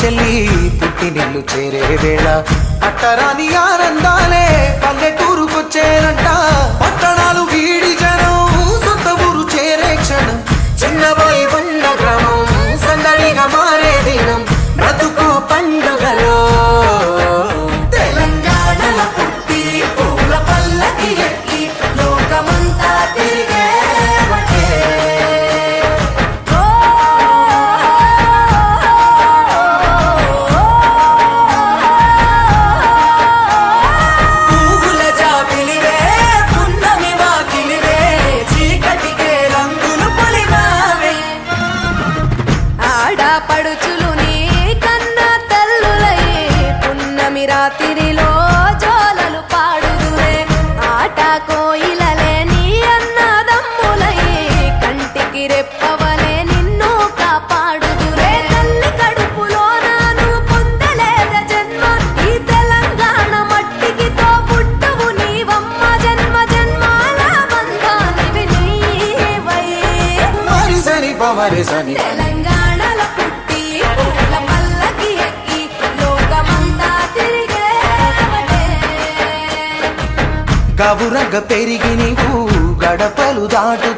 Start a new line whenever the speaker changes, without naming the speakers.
చెల్లి పుట్టినిల్లు చేరే వేళ పట్టరాని ఆనందాలే పల్లెటూరుకొచ్చేనంట పట్టణాలు వీడి జనం సొంత ఊరు చేరే క్షణం చిన్నబోయి బండ గ్రామం సందడిగా మారే దినం బ్రతుకు పండుగలో తెలంగాణల పుట్టి పూల పల్లకి ఎక్కి లోకమంతా తిరిగేవటే పువ్వుల జాబిలివే పున్నమి వాకిలివే చీకటికే రంగులు పొలిమావే
ఆడపడుచులు నీ కన్న తల్లులయ్యే పున్నమి రాత్రిలో జోలలు పాడుదురే ఆట కోయిలలే నీ అన్నదమ్ములయ్యే కంటికి రెప్పవలే నిన్ను కాపాడుదురే తల్లి కడుపులో నాను పొందలేద జన్మ ఈ తెలంగాణ మట్టికి తో పుట్టవు నీవమ్మ జన్మ జన్మాల బంధానివి నీవయ్యే
మరి సని పమరి సని
తెలంగాణలో పుట్టి పూల పల్లకి ఎక్కి లోకమంతా తిరిగేవటే
గవురగ పెరిగి నీవు గడపలు దాటు